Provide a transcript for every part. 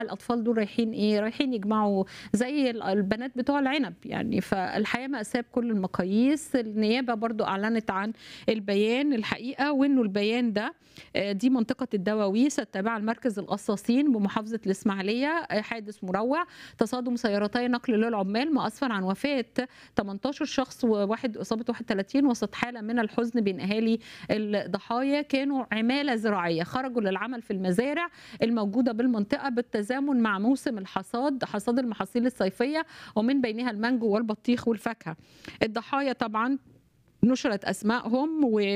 الأطفال دول رايحين إيه، رايحين يجمعوا زي ال البنات بتوع العنب يعني، فالحقيقة مأساة بكل المقاييس، النيابة برضه أعلنت عن البيان الحقيقة، وإنه البيان ده آآ دي منطقة الدواويس التابعة لمركز القصاصين بمحافظة الإسماعيلية، آآ حادث مروع تصادم سيارتي نقل للعمال ما أسفر عن وفاة 18 شخص وواحد إصابة 31 وسط حالة من الحزن بين أهالي الضحايا، كانوا عمالة زراعية خرجوا للعمل في المزارع الموجودة بالمنطقة بالتزامن مع موسم الحصاد، حصاد المحاصيل الصيفية ومن بينها المانجو والبطيخ والفاكهة. الضحايا طبعًا نُشرت أسمائهم و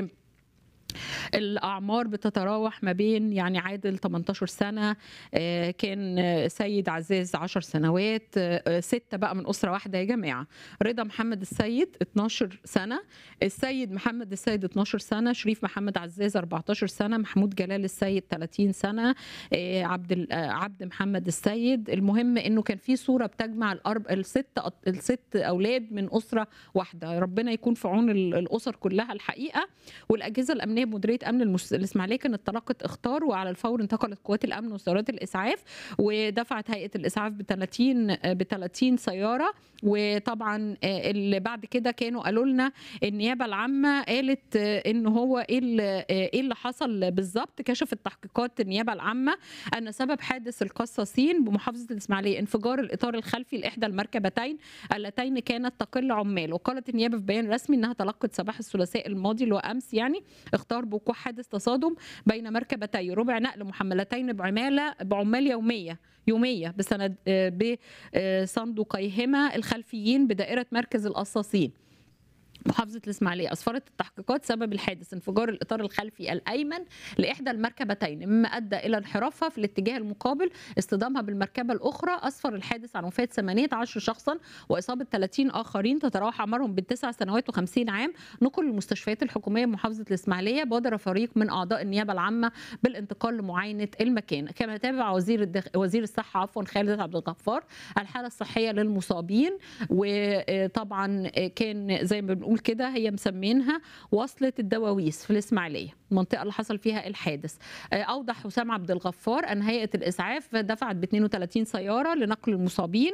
الأعمار بتتراوح ما بين يعني عادل 18 سنة، آآ كان سيد عزاز 10 سنوات، آآ 6 بقى من أسرة واحدة يا جماعة. رضا محمد السيد 12 سنة، السيد محمد السيد 12 سنة، شريف محمد عزاز 14 سنة، محمود جلال السيد 30 سنة، آآ عبد ال عبد محمد السيد. المهم إنه كان في صورة بتجمع الأرب الست أط الست أولاد من أسرة واحدة، ربنا يكون في عون ال الأسر كلها الحقيقة، والأجهزة الأمنية بمديرية أمن المس الإسماعيلية كانت تلقت إخطار وعلى الفور انتقلت قوات الأمن وسيارات الإسعاف، ودفعت هيئة الإسعاف ب30 ب30 سيارة، وطبعًا آآ اللي بعد كده كانوا قالوا لنا النيابة العامة قالت إن هو إيه ال إيه اللي حصل بالضبط، كشفت تحقيقات النيابة العامة أن سبب حادث القصاصين بمحافظة الإسماعيلية انفجار الإطار الخلفي لإحدى المركبتين اللتين كانت تقل عمال، وقالت النيابة في بيان رسمي إنها تلقت صباح الثلاثاء الماضي اللي هو أمس يعني إخطار بوقوع حادث تصادم بين مركبتي ربع نقل محملتين بعمالة بعمال يومية يومية بسند ب صندوقيهما الخلفيين بدائرة مركز القصاصين. محافظة الإسماعيلية أسفرت التحقيقات سبب الحادث انفجار الإطار الخلفي الأيمن لإحدى المركبتين مما أدى إلى انحرافها في الاتجاه المقابل اصطدامها بالمركبة الأخرى أسفر الحادث عن وفاة 18 شخصا وإصابة 30 آخرين تتراوح أعمارهم بين 9 سنوات و50 عام نقل للمستشفيات الحكومية بمحافظة الإسماعيلية بادر فريق من أعضاء النيابة العامة بالانتقال لمعاينة المكان كما تابع وزير الدخ... وزير الصحة عفوا خالد عبد الغفار الحالة الصحية للمصابين وطبعا كان زي ما بنقول كده هي مسمينها وصلة الدواويس في الإسماعيلية المنطقة اللي حصل فيها الحادث أوضح حسام عبد الغفار أن هيئة الإسعاف دفعت ب 32 سيارة لنقل المصابين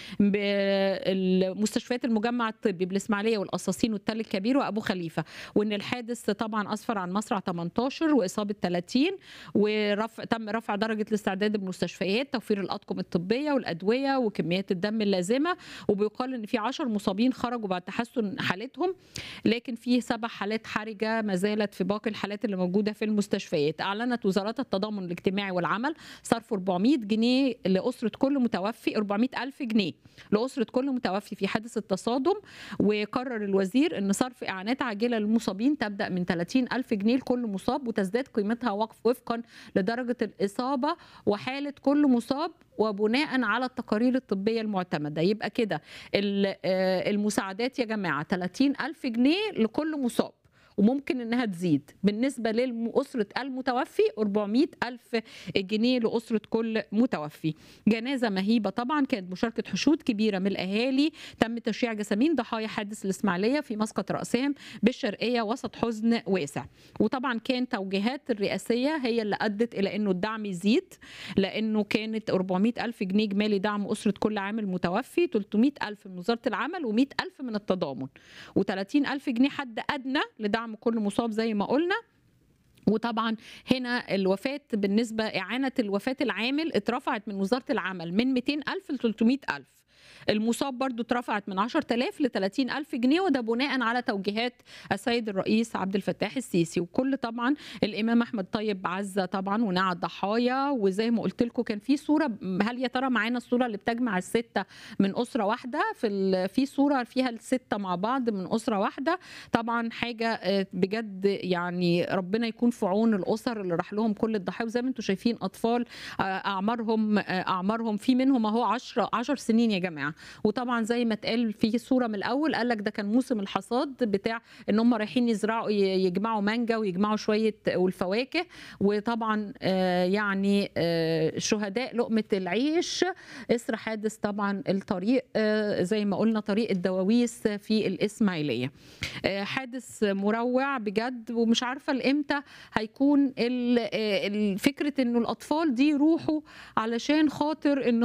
بالمستشفيات المجمع الطبي بالإسماعيلية والقصاصين والتل الكبير وأبو خليفة وأن الحادث طبعا أسفر عن مصرع 18 وإصابة 30 ورفع تم رفع درجة الاستعداد بالمستشفيات توفير الأطقم الطبية والأدوية وكميات الدم اللازمة وبيقال أن في 10 مصابين خرجوا بعد تحسن حالتهم لكن في سبع حالات حرجة ما زالت في باقي الحالات اللي موجودة في المستشفيات أعلنت وزارات التضامن الاجتماعي والعمل صرف 400 جنيه لأسرة كل متوفي 400 ألف جنيه لأسرة كل متوفي في حادث التصادم وقرر الوزير أن صرف إعانات عاجلة للمصابين تبدأ من 30 ألف جنيه لكل مصاب وتزداد قيمتها وقف وفقا لدرجة الإصابة وحالة كل مصاب وبناء على التقارير الطبية المعتمدة يبقى كده المساعدات يا جماعة 30 ألف جنيه لكل مصاب وممكن انها تزيد بالنسبه لاسره المتوفي 400 الف جنيه لاسره كل متوفي جنازه مهيبه طبعا كانت مشاركه حشود كبيره من الاهالي تم تشييع جسامين ضحايا حادث الاسماعيليه في مسقط راسهم بالشرقيه وسط حزن واسع وطبعا كان توجيهات الرئاسيه هي اللي ادت الى انه الدعم يزيد لانه كانت 400 الف جنيه اجمالي دعم اسره كل عامل متوفي 300 الف من وزاره العمل و100 الف من التضامن و30 الف جنيه حد ادنى لدعم دعم كل مصاب زي ما قلنا وطبعا هنا الوفاة بالنسبة إعانة الوفاة العامل اترفعت من وزارة العمل من 200 ألف ل 300 ألف المصاب برضو اترفعت من 10000 ل 30000 جنيه وده بناء على توجيهات السيد الرئيس عبد الفتاح السيسي وكل طبعا الامام احمد طيب عزه طبعا ونعى الضحايا وزي ما قلت لكم كان في صوره هل يا ترى معانا الصوره اللي بتجمع السته من اسره واحده في في صوره فيها السته مع بعض من اسره واحده طبعا حاجه بجد يعني ربنا يكون في عون الاسر اللي راح لهم كل الضحايا وزي ما انتم شايفين اطفال اعمارهم اعمارهم في منهم اهو 10 10 سنين يا جماعه جماعه وطبعا زي ما اتقال في صوره من الاول قال لك ده كان موسم الحصاد بتاع ان هم رايحين يزرعوا ي- يجمعوا مانجا ويجمعوا شويه والفواكه وطبعا آه، يعني آه، شهداء لقمه العيش اسر حادث طبعا الطريق آه، زي ما قلنا طريق الدواويس في الاسماعيليه آه، حادث مروع بجد ومش عارفه لامتى هيكون ال- آه، ال- فكره انه الاطفال دي يروحوا علشان خاطر ان